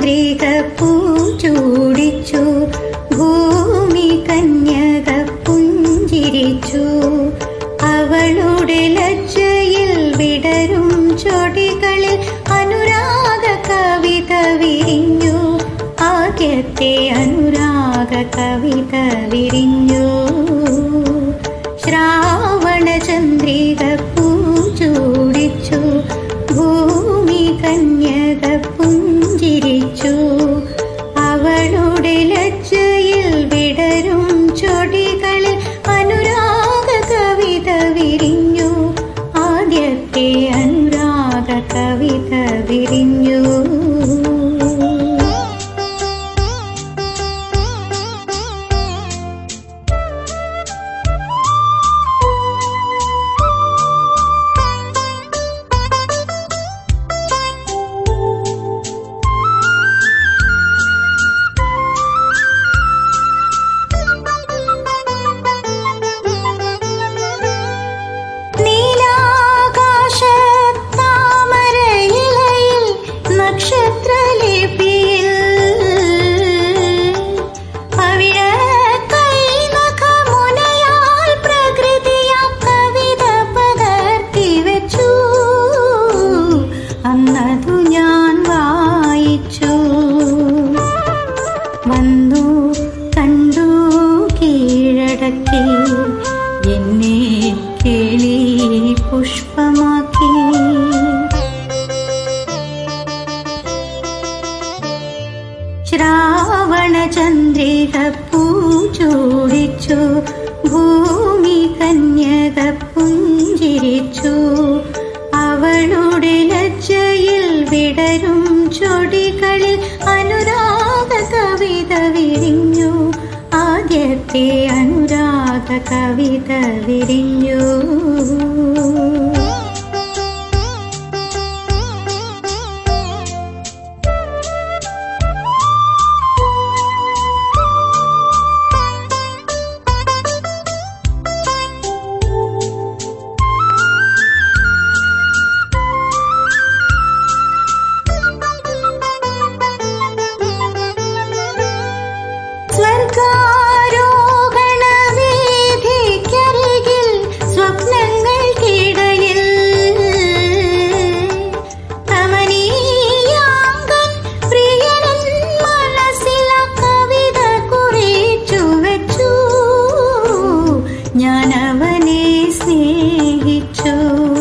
ചന്ദ്രിക പൂച്ചൂടിച്ചു ഭൂമി കന്യക പുഞ്ചിരിച്ചു അവളുടെ ലജ്ജയിൽ വിടരും ചൊടികളിൽ അനുരാഗ കവിത വിരിഞ്ഞു ആദ്യത്തെ അനുരാഗ കവിത വിരിഞ്ഞു ശ്രാവണ ചന്ദ്രിക പൂച്ചൂടിച്ചു ഭൂമി കന്യക പുഞ്ചിരിച്ചു അവളുടെ ലജ്ജയിൽ വിടരും ചൊടികളിൽ അനുരാഗ കവിത വിരിഞ്ഞു ആദ്യത്തെ അനുരാഗ കവിത വിരിഞ്ഞു നീലാകാശത്താമരയിലയിൽ നക്ഷത്രലിപിയിൽ അവിഴക്കൈനഖമുനയാൽ പ്രകൃതിയ കവിത പകർത്തി വെച്ചു അന്നതു ഞാൻ വായിച്ചു വന്നു കണ്ടു കീഴടക്കി എന്നെ കിളി പുഷ്പമാക്കി ശ്രാവണ ചന്ദ്രിക പൂച്ചൂടിച്ചു ഭൂമി കന്യക പുഞ്ചിരിച്ചു അവളുടെ ലജ്ജയിൽ വിടരും ചൊടികളിൽ അനുരാഗ കവിത വിരിഞ്ഞു ആദ്യത്തെ അനുരാഗ കവിത വിരിഞ്ഞു സ്വർഗാരോഹണ വീഥിക്കരികിൽ സ്വപ്നങ്ങൾക്കിടയിൽ കമനീയാങ്കൻ പ്രിയനൻ മനസ്സില കവിത കുറിച്ചു വെച്ചു ഞാൻ അവനെ സ്നേഹിച്ചു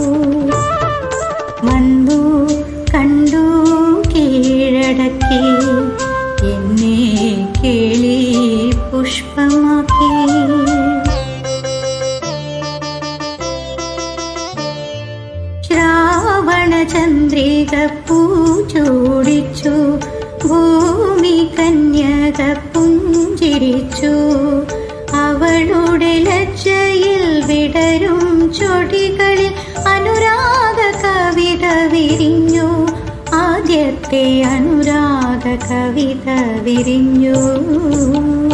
വന്നു കണ്ടു കീഴടക്കി എന്നെ കിളി പുഷ്പമാക്കി ശ്രാവണ ചന്ദ്രിക പൂച്ചൂടിച്ചു ഭൂമി കന്യക പുഞ്ചിരിച്ചു അവളുടെ ലജ്ജയിൽ വിടരും ചൊടികളിൽ അനുരാഗ കവിത വിരിഞ്ഞു ആദ്യത്തെ അനുരാഗ കവിത വിരിഞ്ഞു